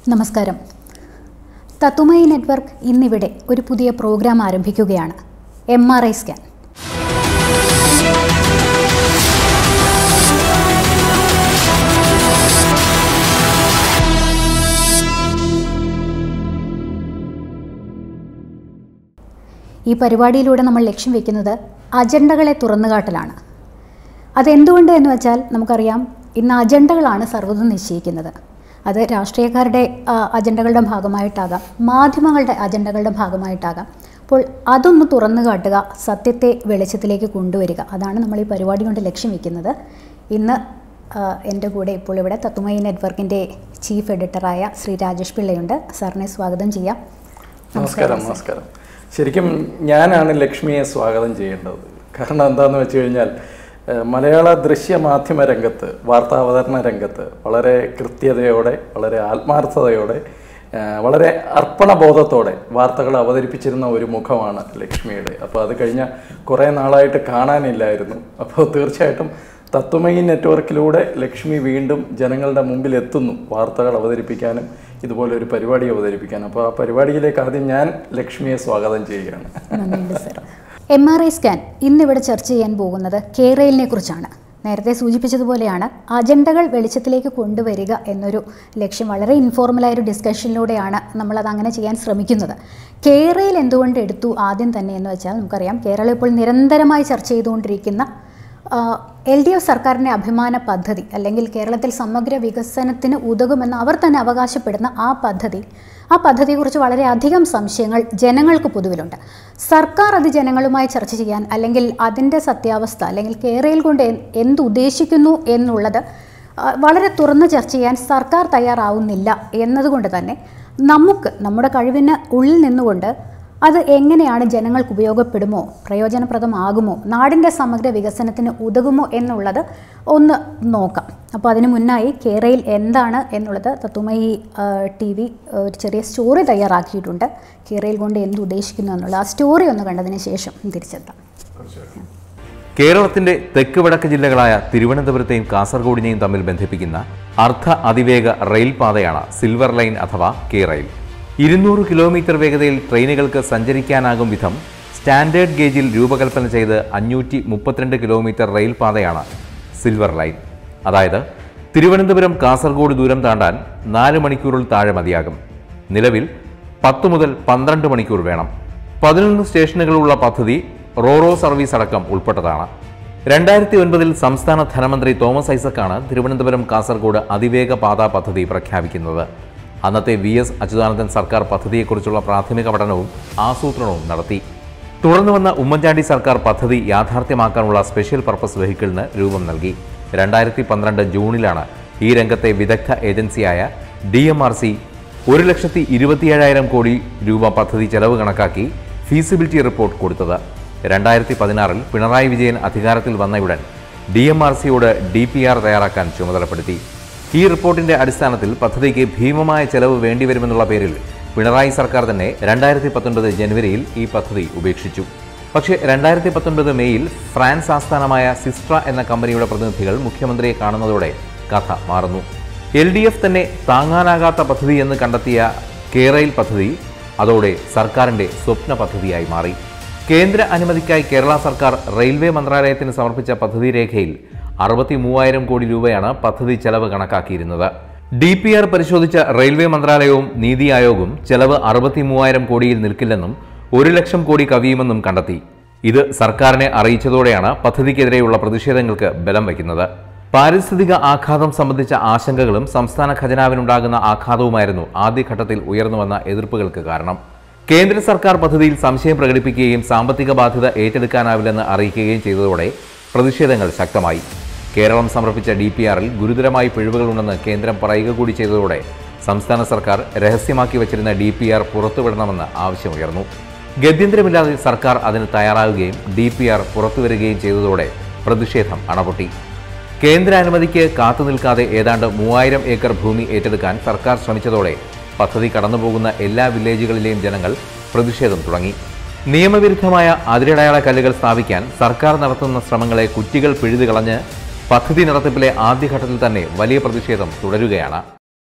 നമസ്കാരം തത്തുമൈ നെറ്റ്വർക്ക് ഇന്നിവിടെ ഒരു പുതിയ പ്രോഗ്രാം ആരംഭിക്കുകയാണ് എം ആർ ഐ സ്കാൻ ഈ പരിപാടിയിലൂടെ നമ്മൾ ലക്ഷ്യം വെക്കുന്നത് അജണ്ടകളെ തുറന്നുകാട്ടലാണ് അതെന്തുകൊണ്ട് എന്ന് വെച്ചാൽ നമുക്കറിയാം ഇന്ന് അജണ്ടകളാണ് സർവ്വതും നിശ്ചയിക്കുന്നത് അത് രാഷ്ട്രീയക്കാരുടെ ആ, അജണ്ടകളുടെ ഭാഗമായിട്ടാകാം മാധ്യമങ്ങളുടെ അജണ്ടകളുടെ ഭാഗമായിട്ടാകാം അപ്പോൾ അതൊന്ന് തുറന്നു കാട്ടുക സത്യത്തെ വെളിച്ചത്തിലേക്ക് കൊണ്ടുവരിക അതാണ് നമ്മൾ ഈ പരിപാടി കൊണ്ട് ലക്ഷ്യം വെക്കുന്നത് ഇന്ന് ആ, എൻ്റെ കൂടെ ഇപ്പോൾ ഇവിടെ തത്തുമൈ നെറ്റ്വർക്കിൻ്റെ ചീഫ് എഡിറ്ററായ ശ്രീ രാജേഷ് പിള്ളയുണ്ട് സാറിനെ സ്വാഗതം ചെയ്യാം നമസ്കാരം നമസ്കാരം ശരിക്കും ഞാനാണ് ലക്ഷ്മിയെ സ്വാഗതം ചെയ്യേണ്ടത് കാരണം എന്താണെന്ന് വെച്ച് കഴിഞ്ഞാൽ ഏഹ്, മലയാള ദൃശ്യ മാധ്യമ രംഗത്ത് വാർത്താവതരണ രംഗത്ത് വളരെ കൃത്യതയോടെ വളരെ ആത്മാർത്ഥതയോടെ ഏഹ്, വളരെ അർപ്പണബോധത്തോടെ വാർത്തകൾ അവതരിപ്പിച്ചിരുന്ന ഒരു മുഖമാണ് ലക്ഷ്മിയുടെ അപ്പോൾ അത് കഴിഞ്ഞ കുറേ നാളായിട്ട് കാണാനില്ലായിരുന്നു അപ്പോൾ തീർച്ചയായിട്ടും തത്വമയി നെറ്റ്വർക്കിലൂടെ ലക്ഷ്മി വീണ്ടും ജനങ്ങളുടെ മുമ്പിൽ എത്തുന്നു വാർത്തകൾ അവതരിപ്പിക്കാനും ഇതുപോലെ ഒരു പരിപാടി അവതരിപ്പിക്കാനും അപ്പോൾ ആ പരിപാടിയിലേക്ക് ആദ്യം ഞാൻ ലക്ഷ്മിയെ സ്വാഗതം ചെയ്യുകയാണ് നന്ദിയുണ്ട് sir M R I scan ഇന്നിവിടെ ചർച്ച ചെയ്യാൻ പോകുന്നത് കേരളിനെ കുറിച്ചാണ് നേരത്തെ സൂചിപ്പിച്ചതുപോലെയാണ് അജണ്ടകൾ വെളിച്ചത്തിലേക്ക് കൊണ്ടുവരിക എന്നൊരു ലക്ഷ്യം വളരെ ഇൻഫോർമലായ ഒരു ഡിസ്കഷനിലൂടെയാണ് നമ്മളത് അങ്ങനെ ചെയ്യാൻ ശ്രമിക്കുന്നത് കേരളയിൽ എന്തുകൊണ്ട് എടുത്തു ആദ്യം തന്നെ എന്ന് വെച്ചാൽ നമുക്കറിയാം കേരളം ഇപ്പോൾ നിരന്തരമായി ചർച്ച ചെയ്തുകൊണ്ടിരിക്കുന്ന എൽ ഡി എഫ് സർക്കാരിൻ്റെ അഭിമാന പദ്ധതി അല്ലെങ്കിൽ കേരളത്തിൽ സമഗ്ര വികസനത്തിന് ഉതകുമെന്ന് അവർ തന്നെ അവകാശപ്പെടുന്ന ആ പദ്ധതി ആ പദ്ധതിയെക്കുറിച്ച് വളരെയധികം സംശയങ്ങൾ ജനങ്ങൾക്ക് പൊതുവിലുണ്ട് സർക്കാർ അത് ജനങ്ങളുമായി ചർച്ച ചെയ്യാൻ അല്ലെങ്കിൽ അതിൻ്റെ സത്യാവസ്ഥ അല്ലെങ്കിൽ കേരളയിൽ കൊണ്ട് എ- എന്ത് ഉദ്ദേശിക്കുന്നു എന്നുള്ളത് ആ, വളരെ തുറന്ന് ചർച്ച ചെയ്യാൻ സർക്കാർ തയ്യാറാവുന്നില്ല എന്നതുകൊണ്ട് തന്നെ നമുക്ക് നമ്മുടെ കഴിവിന് ഉള്ളിൽ നിന്നുകൊണ്ട് അത് എങ്ങനെയാണ് ജനങ്ങൾക്ക് ഉപയോഗപ്പെടുമോ പ്രയോജനപ്രദമാകുമോ നാടിൻ്റെ സമഗ്ര വികസനത്തിന് ഉതകുമോ എന്നുള്ളത് ഒന്ന് നോക്കാം അപ്പോൾ അതിന് മുന്നായി കേരളയിൽ എന്താണ് എന്നുള്ളത് തത്വമയി ടി വി ഒരു ചെറിയ സ്റ്റോറി തയ്യാറാക്കിയിട്ടുണ്ട് കേരളയിൽ കൊണ്ട് എന്ത് ഉദ്ദേശിക്കുന്നു എന്നുള്ള ആ സ്റ്റോറി ഒന്ന് കണ്ടതിന് ശേഷം തിരിച്ചെത്താം കേരളത്തിന്റെ തെക്ക് വടക്ക് ജില്ലകളായ തിരുവനന്തപുരത്തെയും കാസർഗോഡിനെയും തമ്മിൽ ബന്ധിപ്പിക്കുന്ന അർദ്ധ അതിവേഗ റെയിൽ പാതയാണ് സിൽവർ ലൈൻ അഥവാ കെ റെയിൽ ഇരുന്നൂറ് കിലോമീറ്റർ വേഗതയിൽ ട്രെയിനുകൾക്ക് സഞ്ചരിക്കാനാകും വിധം സ്റ്റാൻഡേർഡ് ഗേജിൽ രൂപകൽപ്പന ചെയ്ത് അഞ്ഞൂറ്റി മുപ്പത്തിരണ്ട് കിലോമീറ്റർ റെയിൽ പാതയാണ് സിൽവർ ലൈൻ അതായത് തിരുവനന്തപുരം കാസർഗോഡ് ദൂരം താണ്ടാൻ നാല് മണിക്കൂറിൽ താഴെ മതിയാകും നിലവിൽ പത്ത് മുതൽ പന്ത്രണ്ട് മണിക്കൂർ വേണം പതിനൊന്ന് സ്റ്റേഷനുകളുള്ള പദ്ധതി റോറോ സർവീസ് അടക്കം ഉൾപ്പെട്ടതാണ് രണ്ടായിരത്തി ഒൻപതിൽ സംസ്ഥാന ധനമന്ത്രി തോമസ് ഐസക്കാണ് തിരുവനന്തപുരം കാസർഗോഡ് അതിവേഗ പാതാ പദ്ധതി പ്രഖ്യാപിക്കുന്നത് അന്നത്തെ വി എസ് അച്യുതാനന്ദൻ സർക്കാർ പദ്ധതിയെക്കുറിച്ചുള്ള പ്രാഥമിക പഠനവും ആസൂത്രണവും നടത്തി തുടർന്ന് വന്ന ഉമ്മൻചാണ്ടി സർക്കാർ പദ്ധതി യാഥാർത്ഥ്യമാക്കാനുള്ള സ്പെഷ്യൽ പർപ്പസ് വെഹിക്കിളിന് രൂപം നൽകി രണ്ടായിരത്തി പന്ത്രണ്ട് ജൂണിലാണ് ഈ രംഗത്തെ വിദഗ്ധ ഏജൻസിയായ ഡി എം ആർ സി ഒരു ലക്ഷത്തി ഇരുപത്തിയേഴായിരം കോടി രൂപ പദ്ധതി ചെലവ് കണക്കാക്കി ഫീസിബിലിറ്റി റിപ്പോർട്ട് കൊടുത്തത് രണ്ടായിരത്തി പതിനാറിൽ പിണറായി വിജയൻ അധികാരത്തിൽ വന്നയുടൻ ഡി എം ആർ സിയോട് ഡി പി ആർ തയ്യാറാക്കാൻ ചുമതലപ്പെടുത്തി ഈ റിപ്പോർട്ടിന്റെ അടിസ്ഥാനത്തിൽ പദ്ധതിക്ക് ഭീമമായ ചെലവ് വേണ്ടിവരുമെന്നുള്ള പേരിൽ പിണറായി സർക്കാർ തന്നെ രണ്ടായിരത്തി പത്തൊൻപത് ജനുവരിയിൽ ഈ പദ്ധതി ഉപേക്ഷിച്ചു പക്ഷേ രണ്ടായിരത്തി പത്തൊൻപത് മെയ്യിൽ ഫ്രാൻസ് ആസ്ഥാനമായ സിസ്ട്ര എന്ന കമ്പനിയുടെ പ്രതിനിധികൾ മുഖ്യമന്ത്രിയെ കാണുന്നതോടെ കഥ മാറുന്നു എൽ ഡി എഫ് തന്നെ താങ്ങാനാകാത്ത പദ്ധതി എന്ന് കണ്ടെത്തിയ കേരയിൽ പദ്ധതി അതോടെ സർക്കാരിന്റെ സ്വപ്ന പദ്ധതിയായി മാറി കേന്ദ്ര അനുമതിക്കായി കേരള സർക്കാർ റെയിൽവേ മന്ത്രാലയത്തിന് സമർപ്പിച്ച പദ്ധതി രേഖയിൽ അറുപത്തി മൂവായിരം കോടി രൂപയാണ് പദ്ധതി ചെലവ് കണക്കാക്കിയിരുന്നത് ഡി പി ആർ പരിശോധിച്ച റെയിൽവേ മന്ത്രാലയവും നീതി ആയോഗും ചെലവ് അറുപത്തി മൂവായിരം കോടിയിൽ നിൽക്കില്ലെന്നും ഒരു ലക്ഷം കോടി കവിയുമെന്നും കണ്ടെത്തി ഇത് സർക്കാരിനെ അറിയിച്ചതോടെയാണ് പദ്ധതിക്കെതിരെയുള്ള പ്രതിഷേധങ്ങൾക്ക് ബലം വയ്ക്കുന്നത് പാരിസ്ഥിതിക ആഘാതം സംബന്ധിച്ച ആശങ്കകളും സംസ്ഥാന ഖജനാവിനുണ്ടാകുന്ന ആഘാതവുമായിരുന്നു ആദ്യഘട്ടത്തിൽ ഉയർന്നുവന്ന എതിർപ്പുകൾക്ക് കാരണം കേന്ദ്ര സർക്കാർ പദ്ധതിയിൽ സംശയം പ്രകടിപ്പിക്കുകയും സാമ്പത്തിക ബാധ്യത ഏറ്റെടുക്കാനാവില്ലെന്ന് അറിയിക്കുകയും ചെയ്തതോടെ പ്രതിഷേധങ്ങൾ ശക്തമായി കേരളം സമർപ്പിച്ച ഡി പി ആറിൽ ഗുരുതരമായി പിഴവുകളുണ്ടെന്ന് കേന്ദ്രം പറയുക കൂടി ചെയ്തതോടെ സംസ്ഥാന സർക്കാർ രഹസ്യമാക്കി വച്ചിരുന്ന ഡി പി ആർ പുറത്തുവിടണമെന്ന് ആവശ്യമുയർന്നു ഗത്യന്തരമില്ലാതെ സർക്കാർ അതിന് തയ്യാറാവുകയും ഡി പി ആർ പുറത്തുവരികയും ചെയ്തതോടെ പ്രതിഷേധം അണപൊട്ടി കേന്ദ്ര അനുമതിക്ക് കാത്തുനിൽക്കാതെ ഏതാണ്ട് മൂവായിരം ഏക്കർ ഭൂമി ഏറ്റെടുക്കാൻ സർക്കാർ ശ്രമിച്ചതോടെ പദ്ധതി കടന്നുപോകുന്ന എല്ലാ വില്ലേജുകളിലെയും ജനങ്ങൾ പ്രതിഷേധം തുടങ്ങി നിയമവിരുദ്ധമായ അതിരടയാള കല്ലുകൾ സ്ഥാപിക്കാൻ സർക്കാർ നടത്തുന്ന ശ്രമങ്ങളെ കുറ്റികൾ പിഴുതു കളഞ്ഞ് പദ്ധതി നടത്തിപ്പിലെ ആദ്യഘട്ടത്തിൽ തന്നെ വലിയ പ്രതിഷേധം തുടരുകയാണ്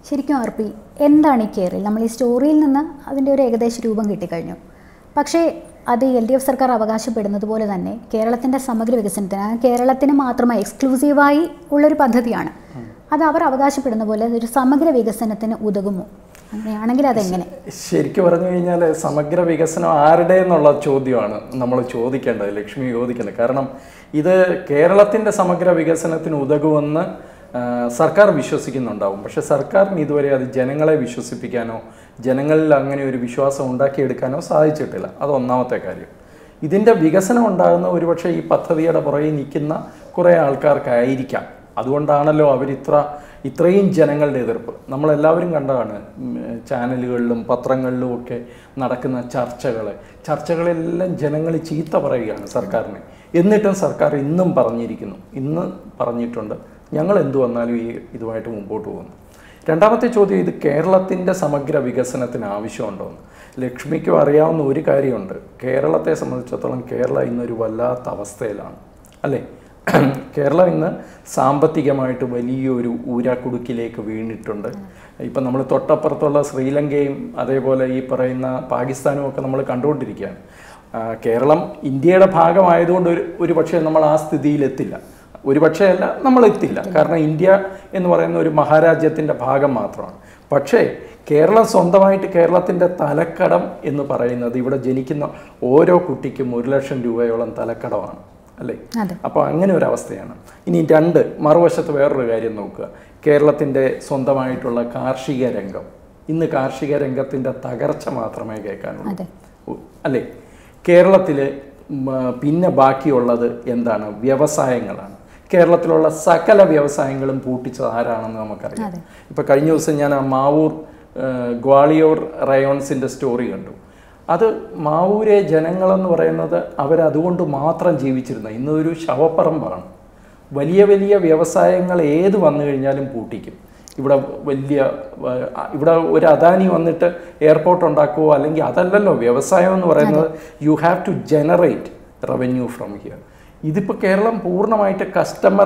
ശരിക്കും ആർ പി എന്താണ് ഈ കേരള നമ്മൾ ഈ സ്റ്റോറിയിൽ നിന്ന് അതിൻ്റെ ഒരു ഏകദേശ രൂപം കിട്ടിക്കഴിഞ്ഞു പക്ഷേ അത് എൽ ഡി എഫ് സർക്കാർ അവകാശപ്പെടുന്നത് പോലെ തന്നെ കേരളത്തിൻ്റെ സമഗ്ര വികസനത്തിന് ആ കേരളത്തിന് മാത്രമായി എക്സ്ക്ലൂസീവായി ഉള്ളൊരു പദ്ധതിയാണ് അത് അവർ അവകാശപ്പെടുന്ന പോലെ ഒരു സമഗ്ര വികസനത്തിന് ഉതകുമോ അങ്ങനെയാണെങ്കിൽ അതെങ്ങനെ ശരിക്കും പറഞ്ഞു കഴിഞ്ഞാൽ സമഗ്ര വികസനം ആരുടെ എന്നുള്ള ചോദ്യമാണ് നമ്മൾ ചോദിക്കേണ്ടത് ലക്ഷ്മി ചോദിക്കേണ്ടത് കാരണം ഇത് കേരളത്തിൻ്റെ സമഗ്ര വികസനത്തിന് ഉതകുമെന്ന് ആ, സർക്കാർ വിശ്വസിക്കുന്നുണ്ടാവും പക്ഷെ സർക്കാരിന് ഇതുവരെ അത് ജനങ്ങളെ വിശ്വസിപ്പിക്കാനോ ജനങ്ങളിൽ അങ്ങനെ ഒരു വിശ്വാസം ഉണ്ടാക്കിയെടുക്കാനോ സാധിച്ചിട്ടില്ല അത് ഒന്നാമത്തെ കാര്യം ഇതിൻ്റെ വികസനം ഉണ്ടാകുന്ന ഒരുപക്ഷെ ഈ പദ്ധതിയുടെ പുറകെ നിൽക്കുന്ന കുറേ ആൾക്കാർക്കായിരിക്കാം അതുകൊണ്ടാണല്ലോ അവരിത്ര ഇത്രയും ജനങ്ങളുടെ എതിർപ്പ് നമ്മളെല്ലാവരും കണ്ടതാണ് ഉം, ചാനലുകളിലും പത്രങ്ങളിലും ഒക്കെ നടക്കുന്ന ചർച്ചകൾ ചർച്ചകളെല്ലാം ജനങ്ങൾ ചീത്ത പറയുകയാണ് സർക്കാരിനെ എന്നിട്ടും സർക്കാർ ഇന്നും പറഞ്ഞിരിക്കുന്നു ഇന്ന് പറഞ്ഞിട്ടുണ്ട് ഞങ്ങൾ എന്തു വന്നാലും ഈ ഇതുമായിട്ട് മുമ്പോട്ട് പോകുന്നു രണ്ടാമത്തെ ചോദ്യം ഇത് കേരളത്തിൻ്റെ സമഗ്ര വികസനത്തിന് ആവശ്യമുണ്ടോ എന്ന് ലക്ഷ്മിക്കും അറിയാവുന്ന ഒരു കാര്യമുണ്ട് കേരളത്തെ സംബന്ധിച്ചിടത്തോളം കേരളം ഇന്നൊരു വല്ലാത്ത അവസ്ഥയിലാണ് അല്ലേ കേരളം ഇന്ന് സാമ്പത്തികമായിട്ട് വലിയൊരു ഊരാക്കുടുക്കിലേക്ക് വീണിട്ടുണ്ട് ഇപ്പം നമ്മൾ തൊട്ടപ്പുറത്തുള്ള ശ്രീലങ്കയും അതേപോലെ ഈ പറയുന്ന പാകിസ്ഥാനും ഒക്കെ നമ്മൾ കണ്ടുകൊണ്ടിരിക്കുകയാണ് ആ, കേരളം ഇന്ത്യയുടെ ഭാഗമായതുകൊണ്ട് ഒരു ഒരു പക്ഷേ നമ്മൾ ആ സ്ഥിതിയിലെത്തില്ല ഒരു പക്ഷേ അല്ല നമ്മൾ എത്തില്ല കാരണം ഇന്ത്യ എന്ന് പറയുന്ന ഒരു മഹാരാജ്യത്തിൻ്റെ ഭാഗം മാത്രമാണ് പക്ഷേ കേരളം സ്വന്തമായിട്ട് കേരളത്തിൻ്റെ തലക്കടം എന്ന് പറയുന്നത് ഇവിടെ ജനിക്കുന്ന ഓരോ കുട്ടിക്കും ഒരു ലക്ഷം രൂപയോളം തലക്കടമാണ് അല്ലേ അതെ അപ്പോൾ അങ്ങനെ ഒരു അവസ്ഥയാണ് ഇനി രണ്ട് മറുവശത്ത് വേറൊരു കാര്യം നോക്കുക കേരളത്തിൻ്റെ സ്വന്തമായിട്ടുള്ള കാർഷിക രംഗം ഇന്ന് കാർഷിക രംഗത്തിൻ്റെ തകർച്ച മാത്രമേ കേൾക്കാനുള്ളൂ അതെ ഉ- അല്ലേ കേരളത്തിൽ പിന്നെ ബാക്കിയുള്ളത് എന്താണ് വ്യവസായങ്ങളാണ് കേരളത്തിലുള്ള സകല വ്യവസായങ്ങളും പൂട്ടിച്ചത് ആരാണെന്ന് നമുക്കറിയാം അതെ. ഇപ്പം കഴിഞ്ഞ ദിവസം ഞാൻ ആ മാവൂർ ആ, ഗ്വാളിയോർ റയോൺസിൻ്റെ സ്റ്റോറി കണ്ടു അത് മാവൂരെ ജനങ്ങളെന്ന് പറയുന്നത് അവരതുകൊണ്ട് മാത്രം ജീവിച്ചിരുന്ന ഇന്നൊരു ശവപ്പറമ്പാണ് വലിയ വലിയ വ്യവസായങ്ങൾ ഏത് വന്നു കഴിഞ്ഞാലും പൂട്ടിക്കും ഇവിടെ വലിയ ആ, ഇവിടെ ഒരു അദാനി വന്നിട്ട് എയർപോർട്ട് ഉണ്ടാക്കുമോ അല്ലെങ്കിൽ അതല്ലല്ലോ വ്യവസായം എന്ന് പറയുന്നത് you have to generate revenue from here ഇതിപ്പോൾ കേരളം പൂർണ്ണമായിട്ട് കസ്റ്റമർ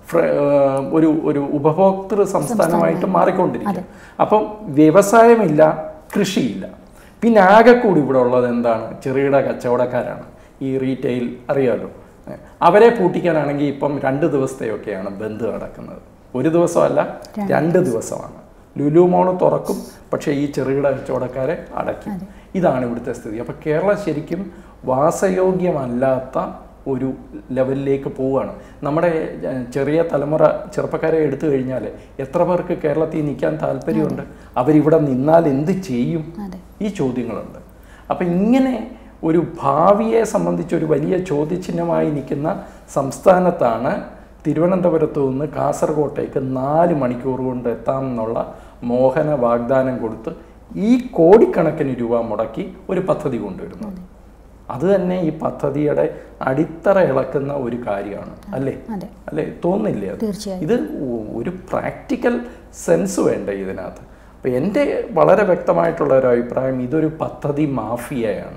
ഒരു ഒരു ഉപഭോക്തൃ സംസ്ഥാനമായിട്ട് മാറിക്കൊണ്ടിരിക്കുക അപ്പം വ്യവസായമില്ല കൃഷിയില്ല പിന്നെ ആകെ കൂടി ഇവിടെ ഉള്ളത് എന്താണ് ചെറുകിട കച്ചവടക്കാരാണ് ഈ റീറ്റെയിൽ അറിയാലോ ഏ, അവരെ പൂട്ടിക്കാനാണെങ്കിൽ ഇപ്പം രണ്ട് ദിവസത്തെയൊക്കെയാണ് ബന്ദ് നടക്കുന്നത് ഒരു ദിവസമല്ല രണ്ട് ദിവസമാണ് ലുലു മോള് തുറക്കും പക്ഷേ ഈ ചെറുകിട കച്ചവടക്കാരെ അടയ്ക്കും ഇതാണ് ഇവിടുത്തെ സ്ഥിതി അപ്പോൾ കേരളം ശരിക്കും വാസയോഗ്യമല്ലാത്ത ഒരു ലെവലിലേക്ക് പോവുകയാണ് നമ്മുടെ ഏർ, ചെറിയ തലമുറ ചെറുപ്പക്കാരെ എടുത്തു കഴിഞ്ഞാൽ എത്ര പേർക്ക് കേരളത്തിൽ നിൽക്കാൻ താല്പര്യമുണ്ട് അവരിവിടെ നിന്നാൽ എന്ത് ചെയ്യും അതെ ഈ ചോദ്യങ്ങളുണ്ട് അപ്പം ഇങ്ങനെ ഒരു ഭാവിയെ സംബന്ധിച്ച് ഒരു വലിയ ചോദ്യചിഹ്നമായി നിൽക്കുന്ന സംസ്ഥാനത്താണ് തിരുവനന്തപുരത്ത് നിന്ന് കാസർഗോട്ടേക്ക് നാല് മണിക്കൂർ കൊണ്ട് എത്താം എന്നുള്ള മോഹന വാഗ്ദാനം കൊടുത്ത് ഈ കോടിക്കണക്കിന് രൂപ മുടക്കി ഒരു പദ്ധതി കൊണ്ടുവരുന്നത് അത് തന്നെ ഈ പദ്ധതിയുടെ അടിത്തറ ഇളക്കുന്ന ഒരു കാര്യമാണ് അല്ലേ അതെ അല്ലേ തോന്നില്ലേ അത് തീർച്ചയായും ഇത് ഒ- ഒരു പ്രാക്ടിക്കൽ സെൻസ് വേണ്ട ഇതിനകത്ത് അപ്പം എൻ്റെ വളരെ വ്യക്തമായിട്ടുള്ള ഒരു അഭിപ്രായം ഇതൊരു പദ്ധതി മാഫിയയാണ്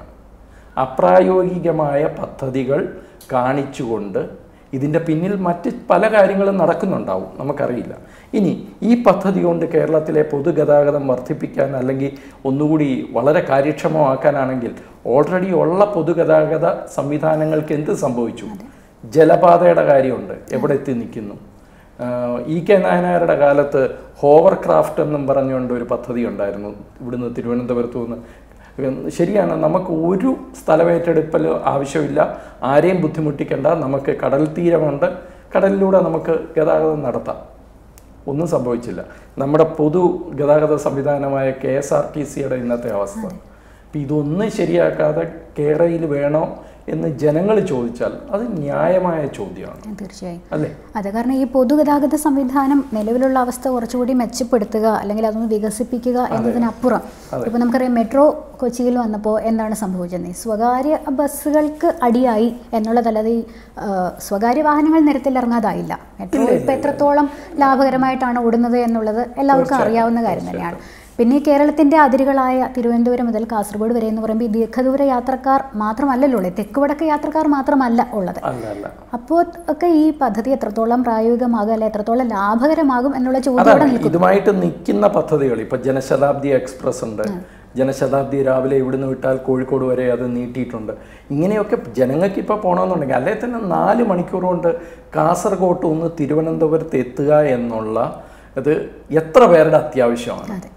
അപ്രായോഗികമായ പദ്ധതികൾ കാണിച്ചുകൊണ്ട് ഇതിൻ്റെ പിന്നിൽ മറ്റ് പല കാര്യങ്ങളും നടക്കുന്നുണ്ടാവും നമുക്കറിയില്ല ഇനി ഈ പദ്ധതി കൊണ്ട് കേരളത്തിലെ പൊതുഗതാഗതം വർദ്ധിപ്പിക്കാൻ അല്ലെങ്കിൽ ഒന്നുകൂടി വളരെ കാര്യക്ഷമമാക്കാനാണെങ്കിൽ ഓൾറെഡി ഉള്ള പൊതുഗതാഗത സംവിധാനങ്ങൾക്ക് എന്ത് സംഭവിച്ചു ജലപാതയുടെ കാര്യമുണ്ട് എവിടെ എത്തി നിൽക്കുന്നു ആഹ് ഇ കെ നായനാരുടെ കാലത്ത് ഹോവർ ക്രാഫ്റ്റ് എന്നും പറഞ്ഞുകൊണ്ട് ഒരു പദ്ധതി ഉണ്ടായിരുന്നു ഇവിടുന്ന് തിരുവനന്തപുരത്ത് നിന്ന് ശരിയാണ് നമുക്ക് ഒരു സ്ഥലമേറ്റെടുപ്പൽ ആവശ്യമില്ല ആരെയും ബുദ്ധിമുട്ടിക്കേണ്ട നമുക്ക് കടൽ തീരമുണ്ട് കടലിലൂടെ നമുക്ക് ഗതാഗതം നടത്താം ഒന്നും സംഭവിച്ചില്ല നമ്മുടെ പൊതു ഗതാഗത സംവിധാനമായ കെ എസ് ആർ ടി സിയുടെ ഇന്നത്തെ അവസ്ഥ അപ്പം ഇതൊന്നും ശരിയാക്കാതെ കേരളയിൽ വേണോ എന്ന് ജനങ്ങൾ ചോദിച്ചാൽ അത് ന്യായമായ ചോദ്യമാണ് തീർച്ചയായും അല്ലേ അതെ കാരണം ഈ പൊതുഗതാഗത സംവിധാനം നിലവിലുള്ള അവസ്ഥ കുറച്ചുകൂടി മെച്ചപ്പെടുത്തുക അല്ലെങ്കിൽ അതൊന്ന് വികസിപ്പിക്കുക എന്നതിനപ്പുറം ഇപ്പോൾ നമുക്കറിയാം മെട്രോ കൊച്ചിയിൽ വന്നപ്പോൾ എന്താണ് സംഭവിച്ചത് ഈ സ്വകാര്യ ബസ്സുകൾക്ക് അടിയായി എന്നുള്ളതല്ലാതെ ഈ ആ, സ്വകാര്യ വാഹനങ്ങൾ നിരത്തിലിറങ്ങാതായില്ല മെട്രോ ഇപ്പോൾ എത്രത്തോളം ലാഭകരമായിട്ടാണ് ഓടുന്നത് എന്നുള്ളത് എല്ലാവർക്കും അറിയാവുന്ന കാര്യം തന്നെയാണ് പിന്നെ ഈ കേരളത്തിൻ്റെ അതിരുകളായ തിരുവനന്തപുരം മുതൽ കാസർഗോഡ് വരെ എന്ന് പറയുമ്പോൾ ഈ ദീർഘദൂര യാത്രക്കാർ മാത്രമല്ലല്ലോ ഉള്ളത് തെക്ക് വടക്ക് യാത്രക്കാർ മാത്രമല്ല ഉള്ളത് അല്ല അല്ല അപ്പോൾ ഒക്കെ ഈ പദ്ധതി എത്രത്തോളം പ്രായോഗികമാകും അല്ല എത്രത്തോളം ലാഭകരമാകും എന്നുള്ള ചോദ്യം അതാണ് ഇതുമായിട്ട് നിൽക്കുന്ന പദ്ധതികൾ ഇപ്പൊ ജനശതാബ്ദി എക്സ്പ്രസ് ഉണ്ട് ജനശതാബ്ദി രാവിലെ ഇവിടുന്ന് വിട്ടാൽ കോഴിക്കോട് വരെ അത് നീട്ടിയിട്ടുണ്ട് ഇങ്ങനെയൊക്കെ ജനങ്ങൾക്ക് ഇപ്പോൾ പോകണമെന്നുണ്ടെങ്കിൽ അല്ലെ തന്നെ നാല് മണിക്കൂർ കൊണ്ട് കാസർഗോട്ട് നിന്ന് തിരുവനന്തപുരത്ത് എത്തുക എന്നുള്ള ഇത് എത്ര പേരുടെ അത്യാവശ്യമാണ് അതെ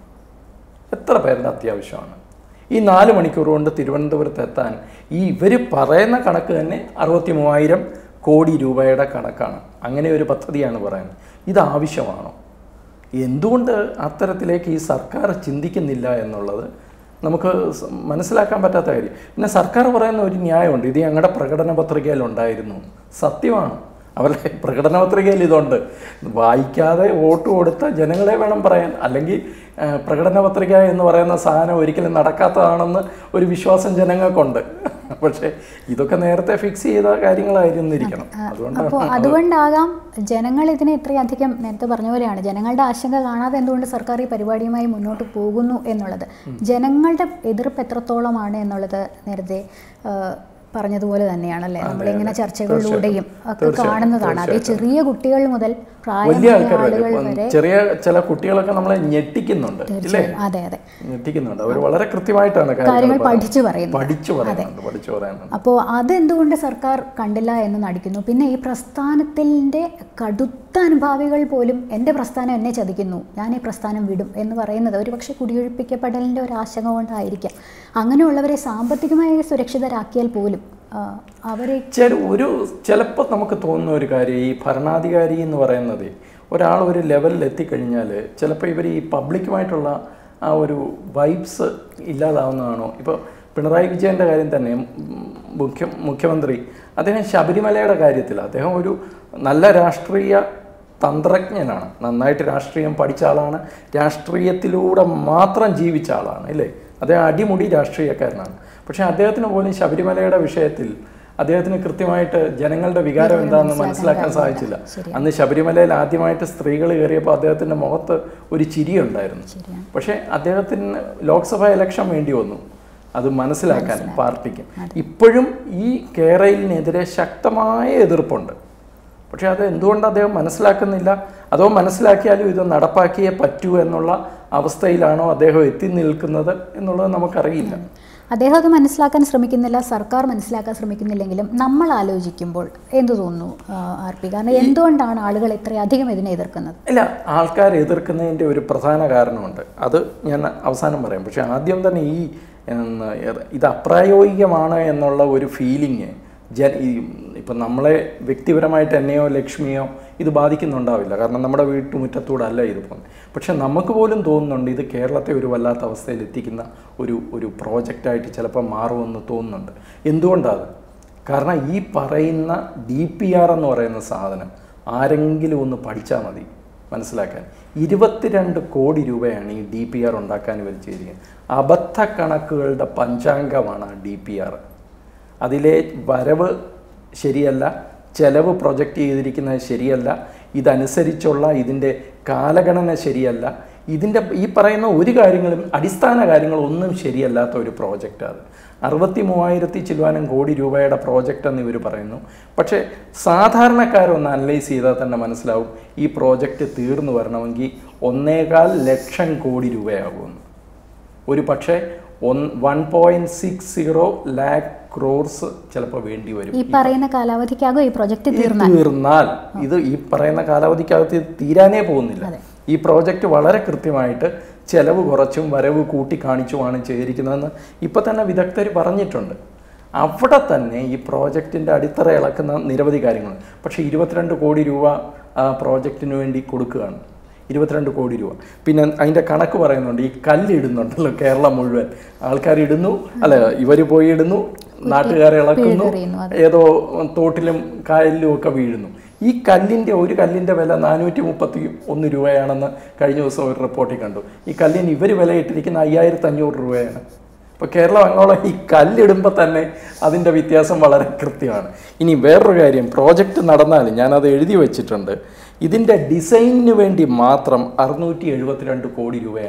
എത്ര പേരുടെ അത്യാവശ്യമാണ് ഈ നാല് മണിക്കൂർ കൊണ്ട് തിരുവനന്തപുരത്ത് എത്താൻ ഈ ഇവർ പറയുന്ന കണക്ക് തന്നെ അറുപത്തി മൂവായിരം കോടി രൂപയുടെ കണക്കാണ് അങ്ങനെ ഒരു പദ്ധതിയാണ് പറയുന്നത് ഇത് ആവശ്യമാണോ എന്തുകൊണ്ട് അത്തരത്തിലേക്ക് ഈ സർക്കാർ ചിന്തിക്കുന്നില്ല എന്നുള്ളത് നമുക്ക് സ- മനസ്സിലാക്കാൻ പറ്റാത്ത കാര്യം പിന്നെ സർക്കാർ പറയുന്ന ഒരു ന്യായമുണ്ട് ഇത് ഞങ്ങളുടെ പ്രകടന പത്രികയിൽ ഉണ്ടായിരുന്നു സത്യമാണ് അവരുടെ പ്രകടന പത്രികയിൽ ഇതുണ്ട് വായിക്കാതെ വോട്ട് കൊടുത്ത ജനങ്ങളെ വേണം പറയാൻ അല്ലെങ്കിൽ ആ, പ്രകടന പത്രിക എന്ന് പറയുന്ന സാധനം ഒരിക്കലും നടക്കാത്തതാണെന്ന് ഒരു വിശ്വാസം ജനങ്ങൾക്കുണ്ട് പക്ഷേ ഇതൊക്കെ നേരത്തെ ഫിക്സ് ചെയ്ത കാര്യങ്ങളായിരുന്നിരിക്കണം അതുകൊണ്ടാണ് അപ്പോൾ അതുകൊണ്ടാകാം ജനങ്ങൾ ഇതിനെ ഇത്രയധികം നേരത്തെ പറഞ്ഞ പോലെയാണ് ജനങ്ങളുടെ ആശങ്ക കാണാതെ എന്തുകൊണ്ട് സർക്കാർ ഈ പരിപാടിയുമായി മുന്നോട്ട് പോകുന്നു എന്നുള്ളത് ജനങ്ങളുടെ എതിർപ്പ് എത്രത്തോളമാണ് എന്നുള്ളത് നേരത്തെ ആ, പറഞ്ഞതുപോലെ തന്നെയാണല്ലേ നമ്മളിങ്ങനെ ചർച്ചകളിലൂടെയും ഒക്കെ കാണുന്നതാണ് അതേ ചെറിയ കുട്ടികൾ മുതൽ വലിയ പ്രായമായ ആൾക്കാർ വരെ ആളുകൾ ഇപ്പം വരെ ചെറിയ ചില കുട്ടികളൊക്കെ നമ്മളെ ഞെട്ടിക്കുന്നുണ്ട് ഇല്ലേ തീർച്ചയായും അതെ അതെ ഞെട്ടിക്കുന്നുണ്ട് അവർ വളരെ കൃത്യമായിട്ടാണ് കാര്യങ്ങൾ കാര്യങ്ങൾ പറയുന്നത്. പഠിച്ചു പറയുന്നു പഠിച്ചു പറയുന്നുണ്ട് പഠിച്ചു പറയുന്നുണ്ട് അപ്പോൾ അതെന്തുകൊണ്ട് സർക്കാർ കണ്ടില്ല എന്ന് നടിക്കുന്നു പിന്നെ ഈ പ്രസ്ഥാനത്തിൻ്റെ കടുത്ത അനുഭാവികൾ പോലും എൻ്റെ പ്രസ്ഥാനം എന്നെ ചതിക്കുന്നു ഞാൻ ഈ പ്രസ്ഥാനം വിടും എന്ന് പറയുന്നത് ഒരു പക്ഷേ കുടിയൊഴിപ്പിക്കപ്പെടലിൻ്റെ ഒരു ആശങ്ക കൊണ്ടായിരിക്കാം അങ്ങനെയുള്ളവരെ സാമ്പത്തികമായി സുരക്ഷിതരാക്കിയാൽ പോലും ആ, അവരെ ചില ഒരു ചിലപ്പോൾ നമുക്ക് തോന്നുന്ന ഒരു കാര്യം ഈ ഭരണാധികാരി എന്ന് പറയുന്നത് ഒരാൾ ഒരു ലെവലിൽ എത്തിക്കഴിഞ്ഞാൽ ചിലപ്പോൾ ഇവർ ഈ പബ്ലിക്കുമായിട്ടുള്ള ആ ഒരു വൈബ്സ് ഇല്ലാതാവുന്നതാണോ ഇപ്പോൾ പിണറായി വിജയൻ്റെ കാര്യം തന്നെ ഉം, മുഖ്യ മുഖ്യമന്ത്രി അദ്ദേഹം ശബരിമലയുടെ കാര്യത്തിൽ അദ്ദേഹം ഒരു നല്ല രാഷ്ട്രീയ തന്ത്രജ്ഞനാണ് നന്നായിട്ട് രാഷ്ട്രീയം പഠിച്ച ആളാണ് രാഷ്ട്രീയത്തിലൂടെ മാത്രം ജീവിച്ച ആളാണ് അല്ലേ അദ്ദേഹം അടിമുടി രാഷ്ട്രീയക്കാരനാണ് പക്ഷേ അദ്ദേഹത്തിന് പോലും ശബരിമലയുടെ വിഷയത്തിൽ അദ്ദേഹത്തിന് കൃത്യമായിട്ട് ജനങ്ങളുടെ വികാരം എന്താണെന്ന് മനസ്സിലാക്കാൻ സാധിച്ചില്ല അന്ന് ശബരിമലയിൽ ആദ്യമായിട്ട് സ്ത്രീകൾ കയറിയപ്പോൾ അദ്ദേഹത്തിൻ്റെ മുഖത്ത് ഒരു ചിരിയുണ്ടായിരുന്നു ശരിയാണ് പക്ഷേ അദ്ദേഹത്തിന് ലോക്സഭാ ഇലക്ഷൻ വേണ്ടി വന്നു അത് മനസ്സിലാക്കാൻ പാർട്ടിക്ക് ഇപ്പോഴും ഈ കേരളിനെതിരെ ശക്തമായ എതിർപ്പുണ്ട് പക്ഷേ അത് എന്തുകൊണ്ട് അദ്ദേഹം മനസ്സിലാക്കുന്നില്ല അതോ മനസ്സിലാക്കിയാലും ഇത് നടപ്പാക്കിയേ പറ്റൂ എന്നുള്ള അവസ്ഥയിലാണോ അദ്ദേഹം എത്തി നിൽക്കുന്നത് എന്നുള്ളത് നമുക്കറിയില്ല അദ്ദേഹം അത് മനസ്സിലാക്കാൻ ശ്രമിക്കുന്നില്ല സർക്കാർ മനസ്സിലാക്കാൻ ശ്രമിക്കുന്നില്ലെങ്കിലും നമ്മൾ ആലോചിക്കുമ്പോൾ എന്തു തോന്നുന്നു ആ, ആർ പി കാരണം എന്തുകൊണ്ടാണ് ആളുകൾ ഇത്രയധികം ഇതിനെ എതിർക്കുന്നത് ഇല്ല ആൾക്കാർ എതിർക്കുന്നതിൻ്റെ ഒരു പ്രധാന കാരണമുണ്ട് അത് ഞാൻ അവസാനം പറയാം പക്ഷേ ആദ്യം തന്നെ ഈ എന്ന് ഇത് അപ്രായോഗികമാണ് എന്നുള്ള ഒരു ഫീലിങ് ജൻ ഈ ഇപ്പം നമ്മളെ വ്യക്തിപരമായിട്ട് എന്നെയോ ലക്ഷ്മിയോ ഇത് ബാധിക്കുന്നുണ്ടാവില്ല കാരണം നമ്മുടെ വീട്ടുമുറ്റത്തൂടെ അല്ല ഇത് പോകുന്നത് പക്ഷെ നമുക്ക് പോലും തോന്നുന്നുണ്ട് ഇത് കേരളത്തെ ഒരു വല്ലാത്ത അവസ്ഥയിൽ എത്തിക്കുന്ന ഒരു ഒരു പ്രോജക്റ്റായിട്ട് ചിലപ്പോൾ മാറുമെന്ന് തോന്നുന്നുണ്ട് എന്തുകൊണ്ടാണ് കാരണം ഈ പറയുന്ന ഡി പി ആർ എന്ന് പറയുന്ന സാധനം ആരെങ്കിലും ഒന്ന് പഠിച്ചാൽ മതി മനസ്സിലാക്കാൻ ഇരുപത്തിരണ്ട് കോടി രൂപയാണ് ഈ ഡി പി ആർ ഉണ്ടാക്കാൻ ഇവർ ചെയ്തിരിക്കുന്നത് അബദ്ധ കണക്കുകളുടെ പഞ്ചാംഗമാണ് ആ ഡി പി ആർ അതിലെ വരവ് ശരിയല്ല ചെലവ് പ്രൊജക്റ്റ് ചെയ്തിരിക്കുന്നത് ശരിയല്ല ഇതനുസരിച്ചുള്ള ഇതിൻ്റെ കാലഗണന ശരിയല്ല ഇതിൻ്റെ ഈ പറയുന്ന ഒരു കാര്യങ്ങളും അടിസ്ഥാന കാര്യങ്ങളൊന്നും ശരിയല്ലാത്ത ഒരു പ്രോജക്റ്റ് അത് അറുപത്തി മൂവായിരത്തി ചില്ലുവാനും കോടി രൂപയുടെ പ്രോജക്റ്റ് എന്ന് ഇവർ പറയുന്നു പക്ഷേ സാധാരണക്കാരൊന്ന് അനലൈസ് ചെയ്താൽ തന്നെ മനസ്സിലാവും ഈ പ്രോജക്റ്റ് തീർന്നു വരണമെങ്കിൽ ഒന്നേകാൽ ലക്ഷം കോടി രൂപയാകുമെന്ന് ഒരു പക്ഷേ ഒന്ന് one point six zero lakh crores ചിലപ്പോൾ വേണ്ടി വരും ഈ പറയുന്ന കാലാവധിക്കാകും ഈ പ്രൊജക്റ്റ് തീർന്നാൽ തീർന്നാൽ ഇത് ഈ പറയുന്ന കാലാവധിക്കകത്ത് ഇത് തീരാനേ പോകുന്നില്ല ഈ പ്രോജക്റ്റ് വളരെ കൃത്യമായിട്ട് ചെലവ് കുറച്ചും വരവ് കൂട്ടി കാണിച്ചുമാണ് ചെയ്തിരിക്കുന്നതെന്ന് ഇപ്പം തന്നെ വിദഗ്ധർ പറഞ്ഞിട്ടുണ്ട് അവിടെ തന്നെ ഈ പ്രോജക്റ്റിൻ്റെ അടിത്തറ ഇളക്കുന്ന നിരവധി കാര്യങ്ങൾ പക്ഷേ ഇരുപത്തിരണ്ട് കോടി രൂപ ആ പ്രോജക്റ്റിന് വേണ്ടി കൊടുക്കുകയാണ് ഇരുപത്തിരണ്ട് കോടി രൂപ പിന്നെ അതിൻ്റെ കണക്ക് പറയുന്നുണ്ട് ഈ കല്ലിടുന്നുണ്ടല്ലോ കേരളം മുഴുവൻ ആൾക്കാർ ഇടുന്നു അല്ല ഇവർ പോയി ഇടുന്നു നാട്ടുകാരെ ഇളക്കുന്നു പിഴുതെറിയുന്നു, ഏതോ തോട്ടിലും കായലിലും ഒക്കെ വീഴുന്നു ഈ കല്ലിൻ്റെ ഒരു കല്ലിൻ്റെ വില നാനൂറ്റി മുപ്പത്തി ഒന്ന് രൂപയാണെന്ന് കഴിഞ്ഞ ദിവസം ഒരു റിപ്പോർട്ടിൽ കണ്ടു ഈ കല്ലിന് ഇവർ വില ഇട്ടിരിക്കുന്ന അയ്യായിരത്തി അഞ്ഞൂറ് രൂപയാണ് ഇപ്പോൾ കേരളം അങ്ങോളം ഈ കല്ലിടുമ്പോൾ തന്നെ അതിൻ്റെ വ്യത്യാസം വളരെ കൃത്യമാണ് ഇനി വേറൊരു കാര്യം പ്രോജക്റ്റ് നടന്നാൽ ഞാനത് എഴുതി വെച്ചിട്ടുണ്ട് ഇതിൻ്റെ ഡിസൈനിന് വേണ്ടി മാത്രം അറുന്നൂറ്റി എഴുപത്തിരണ്ട് കോടി രൂപയാണ്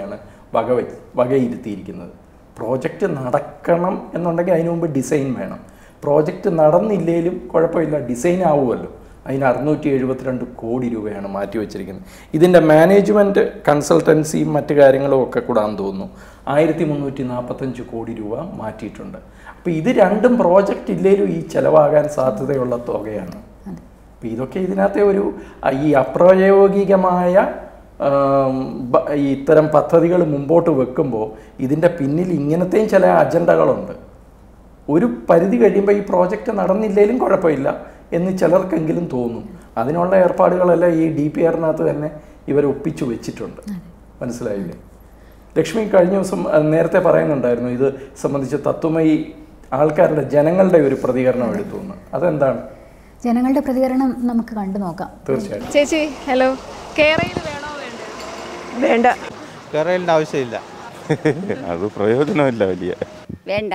വക വെ- വകയിരുത്തിയിരിക്കുന്നത് പ്രോജക്റ്റ് നടക്കണം എന്നുണ്ടെങ്കിൽ അതിനു മുമ്പ് ഡിസൈൻ വേണം പ്രോജക്റ്റ് നടന്നില്ലേലും കുഴപ്പമില്ല ഡിസൈൻ ആവുമല്ലോ അതിന് അറുന്നൂറ്റി എഴുപത്തിരണ്ട് കോടി രൂപയാണ് മാറ്റി വെച്ചിരിക്കുന്നത് ഇതിൻ്റെ മാനേജ്മെൻറ്റ് കൺസൾട്ടൻസിയും മറ്റു കാര്യങ്ങളും ഒക്കെ കൂടാന്ന് തോന്നുന്നു ആയിരത്തി മുന്നൂറ്റി നാൽപ്പത്തഞ്ച് കോടി രൂപ മാറ്റിയിട്ടുണ്ട് അപ്പോൾ ഇത് രണ്ടും പ്രോജക്റ്റ് ഇല്ലേലും ഈ ചിലവാകാൻ സാധ്യതയുള്ള തുകയാണ് അപ്പോൾ ഇതൊക്കെ ഇതിനകത്തെ ഒരു അ, ഈ അപ്രായോഗികമായ ആം, ബ- ഈ ഇത്തരം പദ്ധതികൾ മുമ്പോട്ട് വെക്കുമ്പോൾ ഇതിൻ്റെ പിന്നിൽ ഇങ്ങനത്തെയും ചില അജണ്ടകളുണ്ട് ഒരു പരിധി കഴിയുമ്പോൾ ഈ പ്രോജക്റ്റ് നടന്നില്ലേലും കുഴപ്പമില്ല എന്ന് ചിലർക്കെങ്കിലും തോന്നും അതിനുള്ള ഏർപ്പാടുകളെല്ലാം ഈ ഡി പി ആറിനകത്ത് തന്നെ ഇവർ ഒപ്പിച്ചു വെച്ചിട്ടുണ്ട് മനസ്സിലായില്ലേ ലക്ഷ്മി കഴിഞ്ഞ ദിവസം അഹ്, നേരത്തെ പറയുന്നുണ്ടായിരുന്നു ഇത് സംബന്ധിച്ച് തത്വമയി ആൾക്കാരുടെ ജനങ്ങളുടെ ഒരു പ്രതികരണം എടുത്തു എന്ന് അതെന്താണ് ജനങ്ങളുടെ പ്രതികരണം നമുക്ക് കണ്ടു നോക്കാം തീർച്ചയായിട്ടും ചേച്ചി ഹലോ കേരയിൽ വേണോ വേണ്ടേ വേണ്ട കയറേലിൻ്റെ ആവശ്യമില്ല അത് പ്രയോജനമില്ല വലിയ വേണ്ട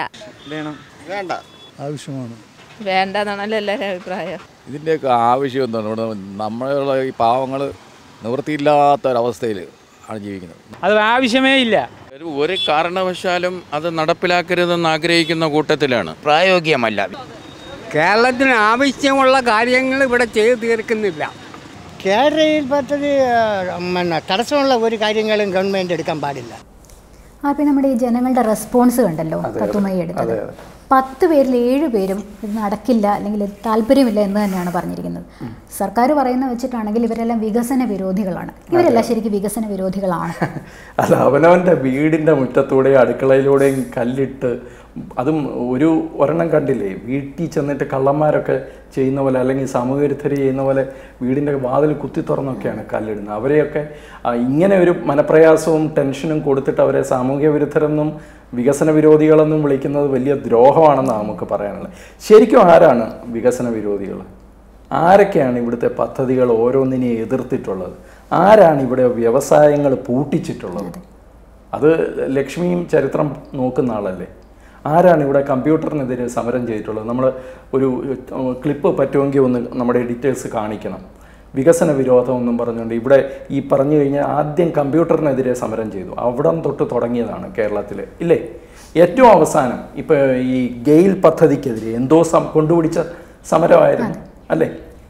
ആവശ്യമാണ് വേണ്ടെന്നാണല്ലോ എല്ലാവരും അഭിപ്രായം ഇതിൻ്റെയൊക്കെ ആവശ്യം എന്താണ് ഇവിടെ നമ്മളുള്ള ഈ പാവങ്ങൾ നിവൃത്തിയില്ലാത്ത ഒരവസ്ഥയിൽ ആണ് ജീവിക്കുന്നത് അത് ആവശ്യമേ ഇല്ല ഒരു ഒരു കാരണവശാലും അത് നടപ്പിലാക്കരുതെന്ന് ആഗ്രഹിക്കുന്ന കൂട്ടത്തിലാണ് പ്രായോഗികമല്ല കേരളത്തിന് ആവശ്യമുള്ള കാര്യങ്ങൾ ഇവിടെ ചെയ്തു തീർക്കുന്നില്ല കേരളയിൽ പദ്ധതി പിന്നെ തടസ്സമുള്ള ഒരു കാര്യങ്ങളും ഗവൺമെൻറ് എടുക്കാൻ പാടില്ല ആ പിന്നെ നമ്മുടെ ഈ ജനങ്ങളുടെ റെസ്പോൺസ് കണ്ടല്ലോ തത്വമായി എടുത്തത് പത്ത് പേരിൽ ഏഴ് പേരും ഇത് നടക്കില്ല അല്ലെങ്കിൽ ഇത് താല്പര്യമില്ല എന്ന് തന്നെയാണ് പറഞ്ഞിരിക്കുന്നത് സർക്കാർ പറയുന്ന വെച്ചിട്ടാണെങ്കിൽ ഇവരെല്ലാം വികസന വിരോധികളാണ് ഇവരെല്ലാം ശരിക്കും വികസന വിരോധികളാണ് അല്ല അവനവൻ്റെ വീടിൻ്റെ മുറ്റത്തൂടെയും അടുക്കളയിലൂടെയും കല്ലിട്ട് അതും ഒരു ഒരെണ്ണം കണ്ടില്ലേ വീട്ടിൽ ചെന്നിട്ട് കള്ളന്മാരൊക്കെ ചെയ്യുന്ന പോലെ അല്ലെങ്കിൽ സാമൂഹ്യ വിരുദ്ധർ ചെയ്യുന്ന പോലെ വീടിൻ്റെ വാതിൽ കുത്തി തുറന്നൊക്കെയാണ് കല്ലിടുന്നത് അവരെയൊക്കെ ആ, ഇങ്ങനെ ഒരു മനപ്രയാസവും ടെൻഷനും കൊടുത്തിട്ട് അവരെ സാമൂഹ്യ വിരുദ്ധരെന്നും വികസന വിരോധികളെന്നും വിളിക്കുന്നത് വലിയ ദ്രോഹമാണെന്നാണ് നമുക്ക് പറയാനുള്ളത് ശരിക്കും ആരാണ് വികസന വിരോധികൾ ആരൊക്കെയാണ് ഇവിടുത്തെ പദ്ധതികൾ ഓരോന്നിനെയും എതിർത്തിട്ടുള്ളത് ആരാണ് ഇവിടെ വ്യവസായങ്ങൾ പൂട്ടിച്ചിട്ടുള്ളത് അത് ലക്ഷ്മിയും ചരിത്രം നോക്കുന്ന ആളല്ലേ ആരാണ് ഇവിടെ കമ്പ്യൂട്ടറിനെതിരെ സമരം ചെയ്തിട്ടുള്ളത് നമ്മൾ ഒരു ഏഹ്, ക്ലിപ്പ് പറ്റുമെങ്കിൽ ഒന്ന് നമ്മുടെ എഡിറ്റേഴ്സ് കാണിക്കണം വികസന വിരോധം എന്നും പറഞ്ഞുകൊണ്ട് ഇവിടെ ഈ പറഞ്ഞു കഴിഞ്ഞാൽ ആദ്യം കമ്പ്യൂട്ടറിനെതിരെ സമരം ചെയ്തു അവിടം തൊട്ട് തുടങ്ങിയതാണ് കേരളത്തിൽ ഇല്ലേ ഏറ്റവും അവസാനം ഇപ്പോൾ ഈ ഗെയിൽ പദ്ധതിക്കെതിരെ എന്തോ സം കൊണ്ടുപിടിച്ച സമരമായിരുന്നു അല്ലേ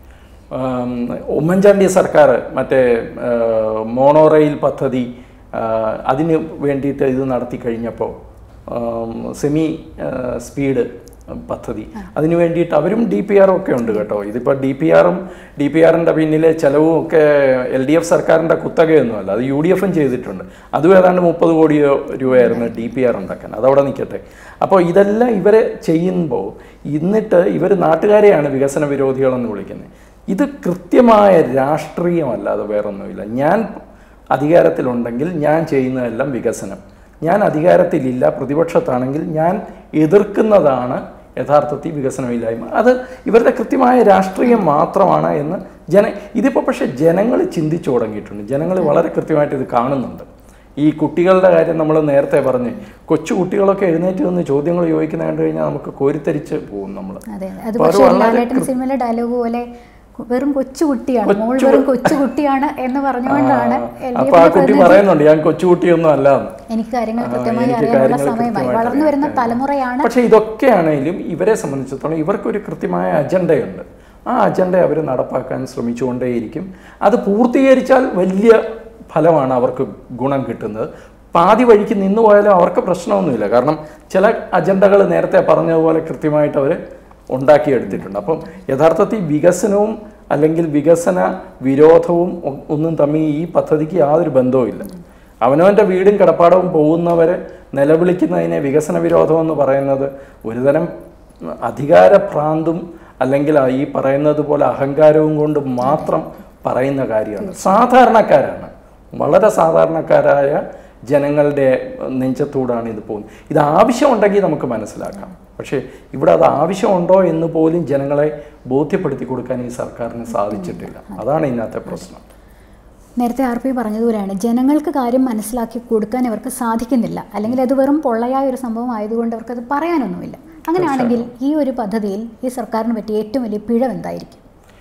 ആം, ഉമ്മൻചാണ്ടി സർക്കാർ മറ്റേ ആ, മോണോ റെയിൽ പദ്ധതി ആ, അതിന് വേണ്ടിയിട്ട് ഇത് നടത്തി കഴിഞ്ഞപ്പോൾ ആം, സെമി ആ, സ്പീഡ് പദ്ധതി അതിന് വേണ്ടിയിട്ട് അവരും ഡി പി ആറും ഒക്കെ ഉണ്ട് കേട്ടോ ഇതിപ്പോൾ ഡി പി ആറും ഡി പി ആറിൻ്റെ പിന്നിലെ ചെലവും ഒക്കെ എൽ ഡി എഫ് സർക്കാരിൻ്റെ കുത്തകയൊന്നുമല്ല അത് യു ഡി എഫും ചെയ്തിട്ടുണ്ട് അതും ഏതാണ്ട് മുപ്പത് കോടി രൂപയായിരുന്നു ഡി പി ആർ ഉണ്ടാക്കാൻ അതവിടെ നിൽക്കട്ടെ അപ്പോൾ ഇതെല്ലാം ഇവരെ ചെയ്യുമ്പോൾ എന്നിട്ട് ഇവർ നാട്ടുകാരെയാണ് വികസന വിരോധികളെന്ന് വിളിക്കുന്നത് ഇത് കൃത്യമായ രാഷ്ട്രീയമല്ലാതെ വേറൊന്നുമില്ല ഞാൻ അധികാരത്തിലുണ്ടെങ്കിൽ ഞാൻ ചെയ്യുന്നതെല്ലാം വികസനം ഞാൻ അധികാരത്തിലില്ല പ്രതിപക്ഷത്താണെങ്കിൽ ഞാൻ എതിർക്കുന്നതാണ് യഥാർത്ഥത്തിൽ വികസനമില്ലായ്മ അത് ഇവരുടെ കൃത്യമായ രാഷ്ട്രീയം മാത്രമാണ് എന്ന് ജന ഇതിപ്പോൾ പക്ഷേ ജനങ്ങൾ ചിന്തിച്ചു തുടങ്ങിയിട്ടുണ്ട് ജനങ്ങൾ വളരെ കൃത്യമായിട്ട് ഇത് കാണുന്നുണ്ട് ഈ കുട്ടികളുടെ കാര്യം നമ്മൾ നേരത്തെ പറഞ്ഞ് കൊച്ചു കുട്ടികളൊക്കെ എഴുന്നേറ്റ് നിന്ന് ചോദ്യങ്ങൾ ചോദിക്കുന്ന കണ്ടു കഴിഞ്ഞാൽ നമുക്ക് കോരിത്തരിച്ച് പോകും നമ്മൾ അതെ അത് അപ്പോൾ അത് പക്ഷേ വളരെ ലാലേട്ടൻ കൃ- സിനിമയിലെ ഡയലോഗ് പോലെ കു- വെറും കൊച്ചുകുട്ടിയാണ് മോൾ കൊച്ചു- വെറും കൊച്ചുകുട്ടിയാണ് എന്ന് പറഞ്ഞുകൊണ്ടാണ് എൽ ഡി അപ്പൊ ആ കുട്ടി എഫിനെ പറയുന്നുണ്ട് ഞാൻ കൊച്ചുകുട്ടിയൊന്നും അല്ല എന്ന്. എനിക്ക് കാര്യങ്ങൾ ആ, കൃത്യമായി എനിക്ക് അറിയാനുള്ള കാര്യങ്ങൾ സമയമായി കൃത്യമായിട്ട് വളർന്നു വരുന്ന അറിയാം. തലമുറയാണ് പക്ഷെ ഇതൊക്കെയാണെങ്കിലും ഇവരെ സംബന്ധിച്ചിടത്തോളം ഇവർക്കൊരു കൃത്യമായ അജണ്ടയുണ്ട് ആ അജണ്ട അവർ നടപ്പാക്കാൻ ശ്രമിച്ചുകൊണ്ടേയിരിക്കും അത് പൂർത്തീകരിച്ചാൽ വലിയ ഫലമാണ് അവർക്ക് ഗുണം കിട്ടുന്നത് പാതി വഴിക്ക് നിന്ന് പോയാലും അവർക്ക് പ്രശ്നമൊന്നുമില്ല കാരണം ചില അജണ്ടകൾ നേരത്തെ പറഞ്ഞതുപോലെ കൃത്യമായിട്ട് അവർ ഉണ്ടാക്കിയെടുത്തിട്ടുണ്ട് അപ്പം യഥാർത്ഥത്തിൽ വികസനവും അല്ലെങ്കിൽ വികസന വിരോധവും ഒ- ഒന്നും തമ്മിൽ ഈ പദ്ധതിക്ക് യാതൊരു ബന്ധവുമില്ല അവനവൻ്റെ വീടും കിടപ്പാടവും പോകുന്നവരെ നിലവിളിക്കുന്നതിനെ വികസന വിരോധം എന്ന് പറയുന്നത് ഒരുതരം അധികാരഭ്രാന്തും അല്ലെങ്കിൽ ആ ഈ പറയുന്നത് പോലെ അഹങ്കാരവും കൊണ്ട് മാത്രം പറയുന്ന കാര്യമാണ് സാധാരണക്കാരാണ് വളരെ സാധാരണക്കാരായ ജനങ്ങളുടെ നെഞ്ചത്തൂടാണ് ഇത് പോകുന്നത് ഇത് ആവശ്യമുണ്ടെങ്കിൽ നമുക്ക് മനസ്സിലാക്കാം പക്ഷേ ഇവിടെ അത് ആവശ്യമുണ്ടോ എന്ന് പോലും ജനങ്ങളെ ബോധ്യപ്പെടുത്തി കൊടുക്കാൻ ഈ സർക്കാരിന് സാധിച്ചിട്ടില്ല അതാണ് ഇതിനകത്തെ പ്രശ്നം നേരത്തെ ആർ പി പറഞ്ഞതുപോലെയാണ് ജനങ്ങൾക്ക് കാര്യം മനസ്സിലാക്കി കൊടുക്കാൻ അവർക്ക് സാധിക്കുന്നില്ല അല്ലെങ്കിൽ അത് വെറും പൊള്ളയായ ഒരു സംഭവം ആയതുകൊണ്ട് അവർക്കത് പറയാനൊന്നുമില്ല അങ്ങനെയാണെങ്കിൽ ഈ ഒരു പദ്ധതിയിൽ ഈ സർക്കാരിന് പറ്റിയ ഏറ്റവും വലിയ പിഴവ് എന്തായിരിക്കും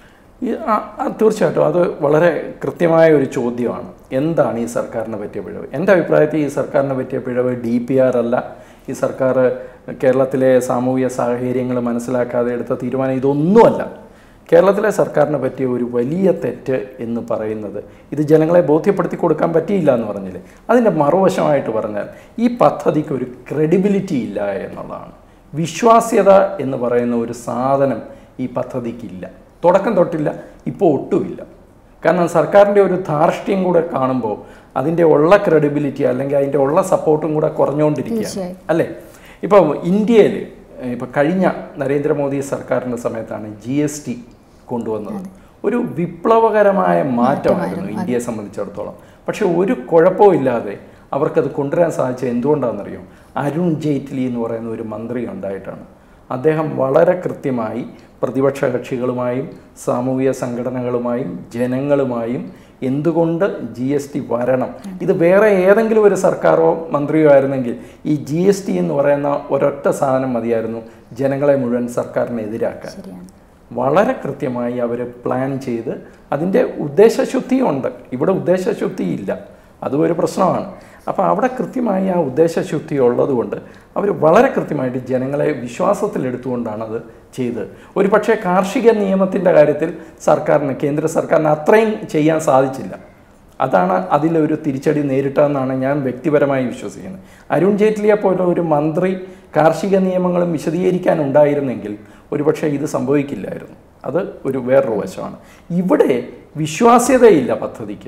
ഈ ആ- ആ തീർച്ചയായിട്ടും അത് വളരെ കൃത്യമായ ഒരു ചോദ്യമാണ് എന്താണ് ഈ സർക്കാരിനെ പറ്റിയ പിഴവ് എൻ്റെ അഭിപ്രായത്തിൽ ഈ സർക്കാരിനെ പറ്റിയ പിഴവ് ഡി പി ആർ അല്ല ഈ സർക്കാർ കേരളത്തിലെ സാമൂഹിക സാഹചര്യങ്ങൾ മനസ്സിലാക്കാതെ എടുത്ത തീരുമാനം ഇതൊന്നുമല്ല കേരളത്തിലെ സർക്കാരിനെ പറ്റിയ ഒരു വലിയ തെറ്റ് എന്ന് പറയുന്നത് ഇത് ജനങ്ങളെ ബോധ്യപ്പെടുത്തി കൊടുക്കാൻ പറ്റിയില്ല എന്ന് പറഞ്ഞില്ലേ അതിൻ്റെ മറുവശമായിട്ട് പറഞ്ഞാൽ ഈ പദ്ധതിക്ക് ഒരു ക്രെഡിബിലിറ്റി ഇല്ല എന്നുള്ളതാണ് വിശ്വാസ്യത എന്ന് പറയുന്ന ഒരു സാധനം ഈ പദ്ധതിക്കില്ല തുടക്കം തൊട്ടില്ല ഇപ്പോൾ ഒട്ടുമില്ല കാരണം സർക്കാരിൻ്റെ ഒരു ധാർഷ്ട്യം കൂടെ കാണുമ്പോൾ അതിൻ്റെ ഉള്ള ക്രെഡിബിലിറ്റി അല്ലെങ്കിൽ അതിൻ്റെ ഉള്ള സപ്പോർട്ടും കൂടെ കുറഞ്ഞുകൊണ്ടിരിക്കുകയാണ് തീർച്ചയായും. അല്ലേ ഇപ്പോൾ ഇന്ത്യയിൽ ഇപ്പോൾ കഴിഞ്ഞ നരേന്ദ്രമോദി സർക്കാരിൻ്റെ സമയത്താണ് ജി എസ് ടി കൊണ്ടുവന്നത് ഒരു വിപ്ലവകരമായ മാറ്റമായിരുന്നു ഇന്ത്യയെ സംബന്ധിച്ചിടത്തോളം പക്ഷെ ഒരു കുഴപ്പവും ഇല്ലാതെ അവർക്കത് കൊണ്ടുവരാൻ സാധിച്ചത് എന്തുകൊണ്ടാണെന്നറിയോ അരുൺ ജെയ്റ്റ്ലി എന്ന് പറയുന്ന ഒരു മന്ത്രി ഉണ്ടായിട്ടാണ് അദ്ദേഹം വളരെ കൃത്യമായി പ്രതിപക്ഷ കക്ഷികളുമായും സാമൂഹിക സംഘടനകളുമായും ജനങ്ങളുമായും എന്തുകൊണ്ട് ജി എസ് ടി വരണം ഇത് വേറെ ഏതെങ്കിലും ഒരു സർക്കാരോ മന്ത്രിയോ ആയിരുന്നെങ്കിൽ ഈ ജി എസ് ടി എന്ന് പറയുന്ന ഒരൊറ്റ സാധനം മതിയായിരുന്നു ജനങ്ങളെ മുഴുവൻ സർക്കാരിനെതിരാക്കാൻ ശരിയാണ് വളരെ കൃത്യമായി അവർ പ്ലാൻ ചെയ്ത് അതിൻ്റെ ഉദ്ദേശശുദ്ധിയുണ്ട് ഇവിടെ ഉദ്ദേശശുദ്ധിയില്ല അതും ഒരു പ്രശ്നമാണ് അപ്പോൾ അവിടെ കൃത്യമായി ആ ഉദ്ദേശശുദ്ധി ഉള്ളതുകൊണ്ട് അവർ വളരെ കൃത്യമായിട്ട് ജനങ്ങളെ വിശ്വാസത്തിലെടുത്തുകൊണ്ടാണ് അത് ചെയ്തത് ഒരു പക്ഷേ കാർഷിക നിയമത്തിൻ്റെ കാര്യത്തിൽ സർക്കാരിന് കേന്ദ്ര സർക്കാരിന് അത്രയും ചെയ്യാൻ സാധിച്ചില്ല അതാണ് അതിലൊരു തിരിച്ചടി നേരിട്ടതെന്നാണ് ഞാൻ വ്യക്തിപരമായി വിശ്വസിക്കുന്നത് അരുൺ ജെയ്റ്റ്ലിയെ പോലെ ഒരു മന്ത്രി കാർഷിക നിയമങ്ങളും വിശദീകരിക്കാൻ ഉണ്ടായിരുന്നെങ്കിൽ ഒരുപക്ഷെ ഇത് സംഭവിക്കില്ലായിരുന്നു അത് ഒരു വേറൊരു വശമാണ് ഇവിടെ വിശ്വാസ്യതയില്ല പദ്ധതിക്ക്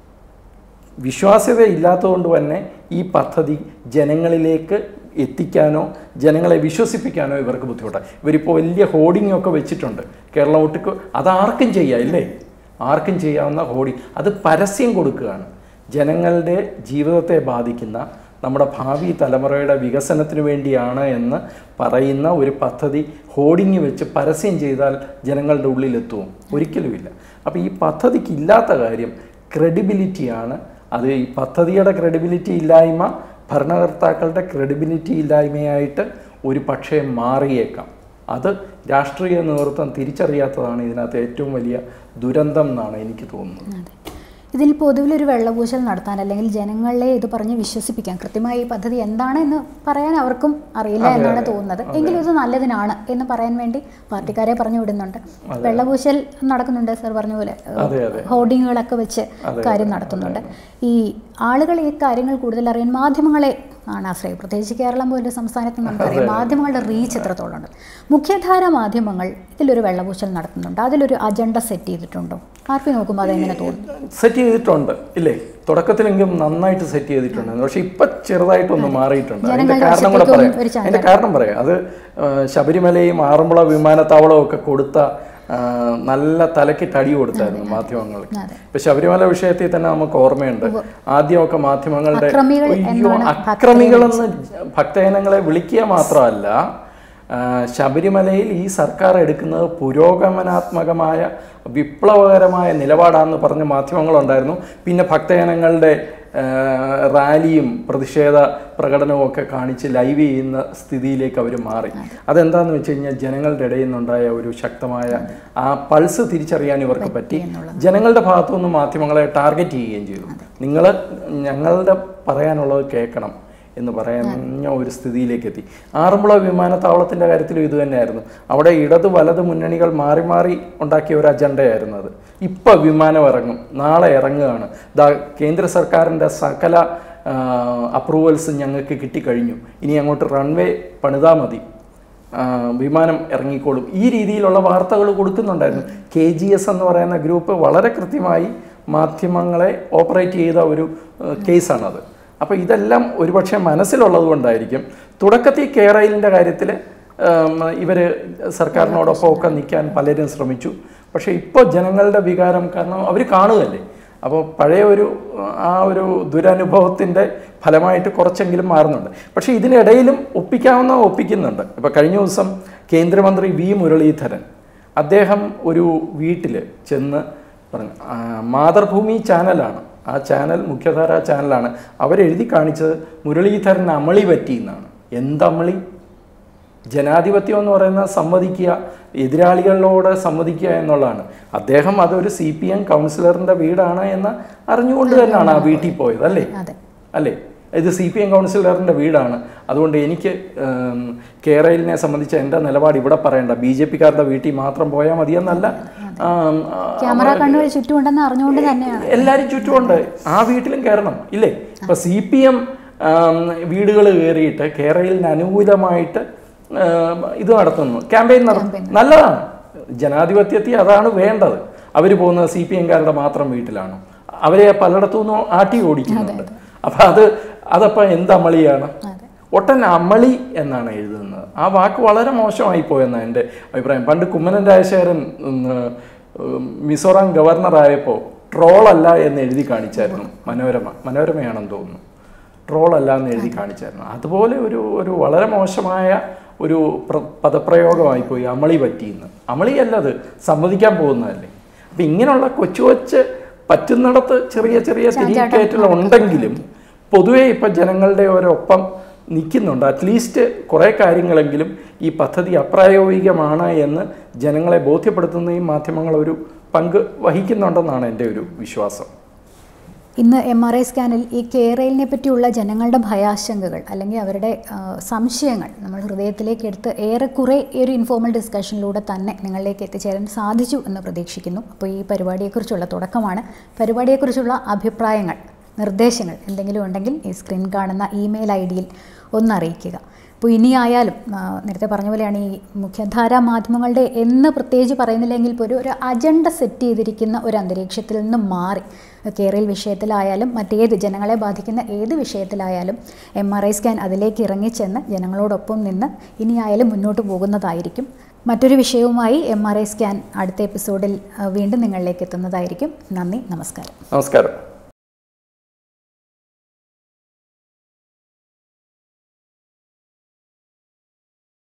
വിശ്വാസ്യത ഇല്ലാത്തതുകൊണ്ട് തന്നെ ഈ പദ്ധതി ജനങ്ങളിലേക്ക് എത്തിക്കാനോ ജനങ്ങളെ വിശ്വസിപ്പിക്കാനോ ഇവർക്ക് ബുദ്ധിമുട്ടാണ് ഇവരിപ്പോൾ വലിയ ഹോർഡിംഗ് ഒക്കെ വെച്ചിട്ടുണ്ട് കേരളം ഒട്ടുക്ക് അത് ആർക്കും ചെയ്യാം ഇല്ലേ ആർക്കും ചെയ്യാവുന്ന ഹോർഡിംഗ് അത് പരസ്യം കൊടുക്കുകയാണ് ജനങ്ങളുടെ ജീവിതത്തെ ബാധിക്കുന്ന നമ്മുടെ ഭാവി തലമുറയുടെ വികസനത്തിന് വേണ്ടിയാണ് എന്ന് പറയുന്ന ഒരു പദ്ധതി ഹോർഡിംഗ് വെച്ച് പരസ്യം ചെയ്താൽ ജനങ്ങളുടെ ഉള്ളിലെത്തുമോ ഒരിക്കലുമില്ല അപ്പോൾ ഈ പദ്ധതിക്ക് ഇല്ലാത്ത കാര്യം ക്രെഡിബിലിറ്റിയാണ് അത് ഈ പദ്ധതിയുടെ ക്രെഡിബിലിറ്റി ഇല്ലായ്മ ഭരണകർത്താക്കളുടെ ക്രെഡിബിലിറ്റി ഇല്ലായ്മയായിട്ട് ഒരു പക്ഷേ മാറിയേക്കാം അത് രാഷ്ട്രീയ നേതൃത്വം തിരിച്ചറിയാത്തതാണ് ഇതിനകത്ത് ഏറ്റവും വലിയ ദുരന്തം എന്നാണ് എനിക്ക് തോന്നുന്നത് അതെ ഇതിൽ പൊതുവിലൊരു വെള്ളപൂശൽ നടത്താൻ അല്ലെങ്കിൽ ജനങ്ങളെ ഇത് പറഞ്ഞ് വിശ്വസിപ്പിക്കാൻ കൃത്യമായി ഈ പദ്ധതി എന്താണ് എന്ന് പറയാൻ അവർക്കും അറിയില്ല എന്നാണ് തോന്നുന്നത് എങ്കിലും ഇത് നല്ലതിനാണ് എന്ന് പറയാൻ വേണ്ടി പാർട്ടിക്കാരെ പറഞ്ഞു വിടുന്നുണ്ട് വെള്ളപൂശൽ നടക്കുന്നുണ്ട് സർ പറഞ്ഞ പോലെ അതെ, അതെ. ഹോർഡിങ്ങുകളൊക്കെ വെച്ച് കാര്യം നടത്തുന്നുണ്ട് ഈ ആളുകൾ ഈ കാര്യങ്ങൾ കൂടുതൽ അറിയാൻ മാധ്യമങ്ങളെ ആണ് ആശ്രയം പ്രത്യേകിച്ച് കേരളം പോലൊരു സംസ്ഥാനത്ത് നമുക്കറിയാം മാധ്യമങ്ങളുടെ റീച്ച് എത്രത്തോളം ഉണ്ട് മുഖ്യധാര മാധ്യമങ്ങൾ ഇതിലൊരു വെള്ളപൂശൽ നടത്തുന്നുണ്ട് അതിലൊരു അജണ്ട സെറ്റ് ചെയ്തിട്ടുണ്ടോ ആർപ്പി നോക്കുമ്പോൾ അതെങ്ങനെ തോന്നുന്നു സെറ്റ് ചെയ്തിട്ടുണ്ട് ഇല്ലേ തുടക്കത്തിലെങ്കിലും നന്നായിട്ട് സെറ്റ് ചെയ്തിട്ടുണ്ട് പക്ഷെ ഇപ്പൊ ചെറുതായിട്ടൊന്ന് മാറിയിട്ടുണ്ട് അതിന്റെ ജനങ്ങളുടെ കാരണം കൂടെ ആശങ്കയ്ക്കും പറയാം ഒരു ചാനൽ. അതിന്റെ കാരണം പറയാം അത് ആ, ശബരിമലയും ആറന്മുള വിമാനത്താവളവും ഒക്കെ കൊടുത്ത ആ, നല്ല തലയ്ക്ക് തടി കൊടുത്തായിരുന്നു മാധ്യമങ്ങൾക്ക് അതെ. ഇപ്പൊ ശബരിമല വിഷയത്തിൽ തന്നെ നമുക്ക് ഓർമ്മയുണ്ട് ആദ്യമൊക്കെ മാധ്യമങ്ങളുടെ അക്രമികൾ അയ്യോ എന്നാണ് അക്രമികളെന്ന് ഭക്തജനങ്ങളെ വിളിക്കുക മാത്രമല്ല ആ, ശബരിമലയിൽ ഈ സർക്കാർ എടുക്കുന്നത് പുരോഗമനാത്മകമായ വിപ്ലവകരമായ നിലപാടാണെന്ന് പറഞ്ഞ മാധ്യമങ്ങളുണ്ടായിരുന്നു പിന്നെ ഭക്തജനങ്ങളുടെ ആ, റാലിയും പ്രതിഷേധ പ്രകടനവും ഒക്കെ കാണിച്ച് ലൈവ് ചെയ്യുന്ന സ്ഥിതിയിലേക്ക് അവർ മാറി അതെന്താണെന്ന് വെച്ച് കഴിഞ്ഞാൽ ജനങ്ങളുടെ ഇടയിൽ നിന്നുണ്ടായ ഒരു ശക്തമായ ആ പൾസ് തിരിച്ചറിയാൻ ഇവർക്ക് പറ്റി ജനങ്ങളുടെ ഭാഗത്തുനിന്ന് മാധ്യമങ്ങളെ ടാർഗറ്റ് ചെയ്യുകയും ചെയ്തു നിങ്ങൾ ഞങ്ങളുടെ പറയാനുള്ളത് കേൾക്കണം എന്ന് പറയുന്ന ഒരു സ്ഥിതിയിലേക്ക് എത്തി ആറന്മുള വിമാനത്താവളത്തിൻ്റെ കാര്യത്തിലും ഇത് തന്നെയായിരുന്നു അവിടെ ഇടത് വലത് മുന്നണികൾ മാറി മാറി ഉണ്ടാക്കിയ ഒരു അജണ്ടയായിരുന്നു അത് ഇപ്പം വിമാനം ഇറങ്ങും നാളെ ഇറങ്ങുകയാണ് ദാ കേന്ദ്ര സർക്കാരിൻ്റെ സകല അപ്രൂവൽസ് ഞങ്ങൾക്ക് കിട്ടിക്കഴിഞ്ഞു ഇനി അങ്ങോട്ട് റൺവേ പണിതാൽ മതി ആ, വിമാനം ഇറങ്ങിക്കോളും ഈ രീതിയിലുള്ള വാർത്തകൾ കൊടുക്കുന്നുണ്ടായിരുന്നു കെ ജി എസ് എന്ന് പറയുന്ന ഗ്രൂപ്പ് വളരെ കൃത്യമായി മാധ്യമങ്ങളെ ഓപ്പറേറ്റ് ചെയ്ത ഒരു ഏഹ്, കേസാണത് അപ്പോൾ ഇതെല്ലാം ഒരുപക്ഷെ മനസ്സിലുള്ളത് കൊണ്ടായിരിക്കും തുടക്കത്തിൽ കേരളിൻ്റെ കാര്യത്തിൽ ഇവർ സർക്കാരിനോടൊപ്പം ഒക്കെ നിൽക്കാൻ പലരും ശ്രമിച്ചു പക്ഷേ ഇപ്പോൾ ജനങ്ങളുടെ വികാരം കാരണം അവർ കാണുകയല്ലേ അപ്പോൾ പഴയ ഒരു ആ ഒരു ദുരനുഭവത്തിൻ്റെ ഫലമായിട്ട് കുറച്ചെങ്കിലും മാറുന്നുണ്ട് പക്ഷേ ഇതിനിടയിലും ഒപ്പിക്കാവുന്ന ഒപ്പിക്കുന്നുണ്ട് ഇപ്പോൾ കഴിഞ്ഞ ദിവസം കേന്ദ്രമന്ത്രി വി മുരളീധരൻ അദ്ദേഹം ഒരു വീട്ടിൽ ചെന്ന് പറഞ്ഞു "ആ, മാതൃഭൂമി ചാനലാണ് ആ ചാനൽ മുഖ്യധാരാ ചാനലാണ് അവരെഴുതി കാണിച്ചത് മുരളീധരൻ അമളി പറ്റി എന്നാണ് എന്തമളി ജനാധിപത്യം എന്ന് പറയുന്നത് സമ്മതിക്കുക എതിരാളികളോട് സമ്മതിക്കുക എന്നുള്ളതാണ് അദ്ദേഹം അതൊരു സി പി എം കൗൺസിലറിൻ്റെ വീടാണ് എന്ന് അറിഞ്ഞുകൊണ്ട് തന്നെയാണ് ആ വീട്ടിൽ പോയത് അല്ലേ അതെ അല്ലേ ഇത് സി പി എം കൗൺസിലറിൻ്റെ വീടാണ് അതുകൊണ്ട് എനിക്ക് ഉം, കേരളിനെ സംബന്ധിച്ച എൻ്റെ നിലപാട് ഇവിടെ പറയണ്ട ബി ജെ പിക്കാരുടെ വീട്ടിൽ മാത്രം പോയാൽ മതിയെന്നല്ല ആം, ആ, ക്യാമറ കണ്ണുകൾ ചുറ്റുമുണ്ടെന്ന് അറിഞ്ഞുകൊണ്ട് തന്നെയാണ് എല്ലാവരും ചുറ്റുമുണ്ട് ആ വീട്ടിലും കയറണം ഇല്ലേ ഇപ്പൊ സി പി എം വീടുകൾ കയറിയിട്ട് കേരളത്തിന് അനുകൂലമായിട്ട് ആം, ഇത് നടത്തുന്നു ക്യാമ്പയിൻ നടത്തുന്നു നല്ലതാണ് ജനാധിപത്യത്തിൽ അതാണ് വേണ്ടത് അവർ പോകുന്നത് സി പി എംകാരുടെ മാത്രം വീട്ടിലാണ് അവരെ പലയിടത്തു നിന്നും ആട്ടി ഓടിക്കുന്നുണ്ട് അപ്പൊ അത് അതപ്പോൾ എന്ത് അമളിയാണ് ഒട്ടൻ അമളി എന്നാണ് എഴുതുന്നത് ആ വാക്ക് വളരെ മോശമായി പോയെന്നാണ് എൻ്റെ അഭിപ്രായം പണ്ട് കുമ്മനം രാജശേഖരൻ ഉം, ഉം, മിസോറാം ഗവർണറായപ്പോൾ ട്രോളല്ല എന്ന് എഴുതി കാണിച്ചായിരുന്നു മനോരമ മനോരമയാണെന്ന് തോന്നുന്നു ട്രോളല്ല എന്ന് എഴുതി കാണിച്ചായിരുന്നു അതുപോലെ ഒരു ഒരു വളരെ മോശമായ ഒരു പ്ര- പദപ്രയോഗമായി പോയി അമളി പറ്റിയെന്ന് അമളിയല്ലത് സമ്മതിക്കാൻ പോകുന്നതല്ലേ അപ്പം ഇങ്ങനെയുള്ള കൊച്ചു കൊച്ച് പറ്റുന്നിടത്ത് ചെറിയ ചെറിയ തിരികേറ്റൽ ഉണ്ടെങ്കിലും പൊതുവേ ഇപ്പം ജനങ്ങളുടെ ഒരൊപ്പം നിൽക്കുന്നുണ്ട് അറ്റ്ലീസ്റ്റ് കുറേ കാര്യങ്ങളെങ്കിലും ഈ പദ്ധതി അപ്രായോഗികമാണ് എന്ന് ജനങ്ങളെ ബോധ്യപ്പെടുത്തുന്ന ഈ മാധ്യമങ്ങൾ ഒരു പങ്ക് വഹിക്കുന്നുണ്ടെന്നാണ് എൻ്റെ ഒരു വിശ്വാസം ഇന്ന് എം ആർ ഐ സ്കാനിൽ ഈ കേരളിനെ പറ്റിയുള്ള ജനങ്ങളുടെ ഭയാശങ്കകൾ അല്ലെങ്കിൽ അവരുടെ ആ, സംശയങ്ങൾ നമ്മൾ ഹൃദയത്തിലേക്ക് എടുത്ത് ഏറെക്കുറെ ഈ ഒരു ഇൻഫോർമൽ ഡിസ്കഷനിലൂടെ തന്നെ നിങ്ങളിലേക്ക് എത്തിച്ചേരാൻ സാധിച്ചു എന്ന് പ്രതീക്ഷിക്കുന്നു അപ്പോൾ ഈ പരിപാടിയെക്കുറിച്ചുള്ള തുടക്കമാണ് പരിപാടിയെക്കുറിച്ചുള്ള അഭിപ്രായങ്ങൾ നിർദ്ദേശങ്ങൾ എന്തെങ്കിലും ഉണ്ടെങ്കിൽ ഈ സ്ക്രീൻ കാണുന്ന ഇമെയിൽ ഐ ഡിയിൽ ഒന്ന് അറിയിക്കുക അപ്പോൾ ഇനിയായാലും ആ, നേരത്തെ പറഞ്ഞ പോലെയാണ് ഈ മുഖ്യധാരാ മാധ്യമങ്ങളുടെ എന്ന് പ്രത്യേകിച്ച് പറയുന്നില്ലെങ്കിൽ പോലും ഒരു അജണ്ട സെറ്റ് ചെയ്തിരിക്കുന്ന ഒരു അന്തരീക്ഷത്തിൽ നിന്ന് മാറി കേരള വിഷയത്തിലായാലും മറ്റേത് ജനങ്ങളെ ബാധിക്കുന്ന ഏത് വിഷയത്തിലായാലും എം ആർ ഐ സ്കാൻ അതിലേക്ക് ഇറങ്ങിച്ചെന്ന് ജനങ്ങളോടൊപ്പം നിന്ന് ഇനിയായാലും മുന്നോട്ട് പോകുന്നതായിരിക്കും മറ്റൊരു വിഷയവുമായി എം ആർ ഐ സ്കാൻ അടുത്ത എപ്പിസോഡിൽ ആ, വീണ്ടും നിങ്ങളിലേക്ക് എത്തുന്നതായിരിക്കും നന്ദി നമസ്കാരം നമസ്കാരം